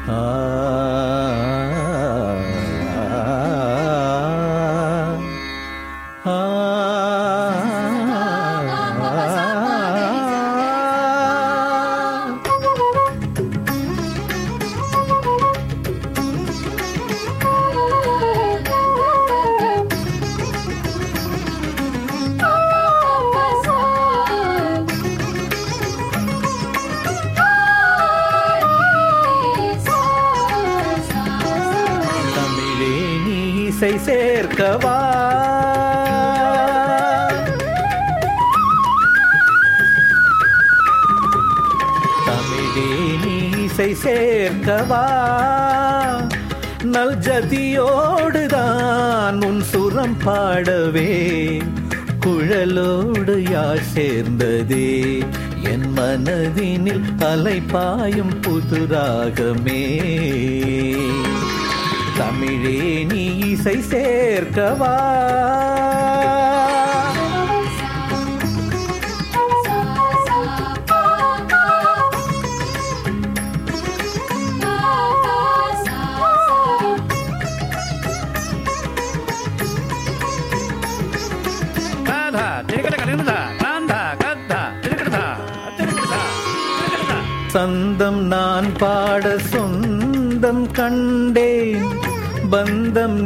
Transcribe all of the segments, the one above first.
ஆ ஆ தமிழே நீ இசை சேர்க்கவா தமிழே நீ இசை சேர்க்கவா நல் ஜதியோடுதான் உன் சுரம் பாடவே குழலோடு யார் சேர்ந்ததே என் மனதினில் அலைப்பாயும் புதுராகமே தமிழே நீ இசை சேர்க்கவா காதா திருக்கட கலிங்கதா காந்தா கத்தா திருக்கடதா திருக்கடதா திருக்கடதா சந்தம் நான் பாட சொந்தம் கண்டேன் பந்தம்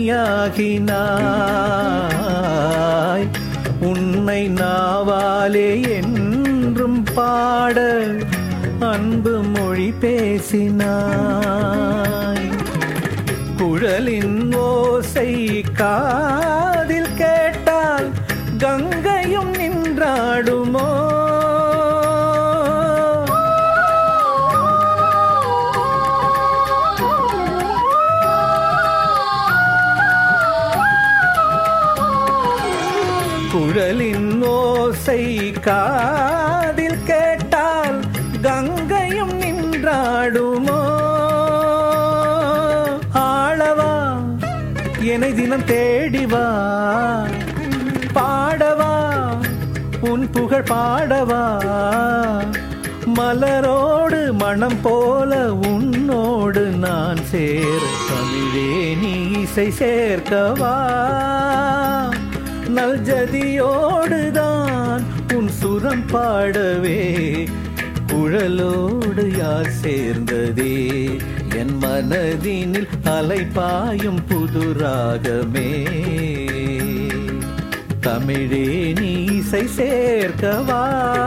நீயாகினாய் உன்னை நாவாலே என்றும் பாட அன்பு மொழி பேசினாய் குழலின் ஓசை காதில் கேட்டால் கங்கையும் நின்றாடுமோ குழலின் ஓசை காதில் கேட்டால் கங்கையும் நின்றாடுமோ ஆளவா என்னை தினம் தேடிவா பாடவா உன் புகழ் பாடவா மலரோடு மனம் போல உன்னோடு நான் சேர தமிழே நீ இசை சேர்க்கவா நல் ஜதியோடுதான் உன் சுரம் பாடவே குழலோடு யார் சேர்ந்ததே என் மனதினில் அலைப்பாயும் புதுராகமே தமிழே நீ இசை சேர்க்கவா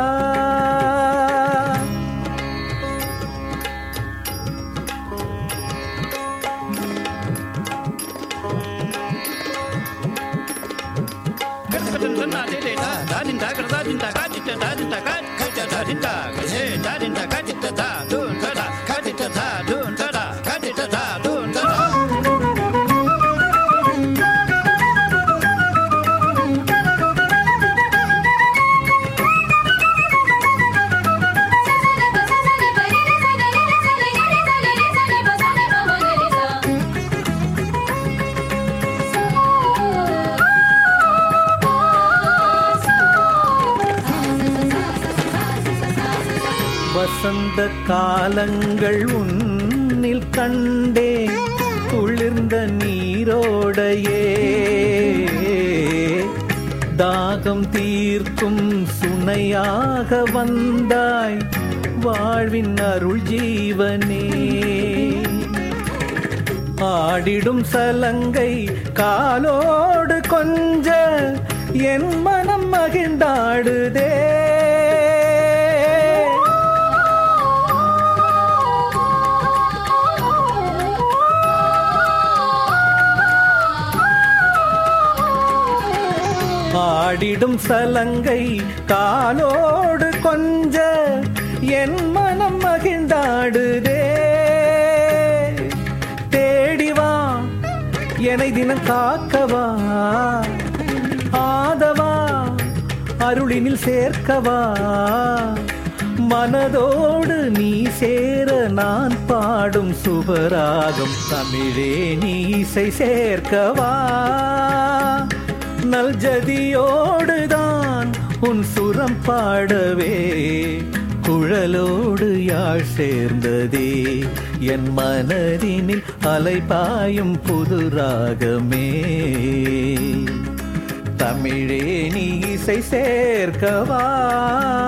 கட்டகட்டன் சொன்னா தேடேடா தாதிண்டா கடதாதிண்டா காச்சிட்ட தாதிண்டா காச்சிட்ட தாதிண்டா கஜே தாதிண்டா காச்சிட்ட தா தூன் தடா காச்சிட்ட தா தூன் தடா காச்சிட்ட தா தூன் தடா வசந்த காலங்கள் உன்னில் கண்டே குளிர்ந்த நீரோடையே தாகம் தீர்க்கும் சுனையாக வந்தாய் வாழ்வின் அருள் ஜீவனே ஆடிடும் சலங்கை காலோடு கொஞ்ச என் மனம் மகிழ்ந்தாடுதே ஆடிடும் சலங்கை காலோடு கொஞ்ச என் மனம் மகிழ்ந்தாடுதே தேடிவா என்னை தினம் காக்கவா ஆதவா அருளினில் சேர்க்கவா மனதோடு நீ சேர நான் பாடும் சுபராகம் தமிழே நீ இசை சேர்க்கவா நல் ஜதியோடுதான் உன் சுரம் பாடவே குழலோடு யாழ் சேர்ந்ததே என் மனதினில் அலைபாயும் புது ராகமே தமிழே நீ இசை சேர்க்கவா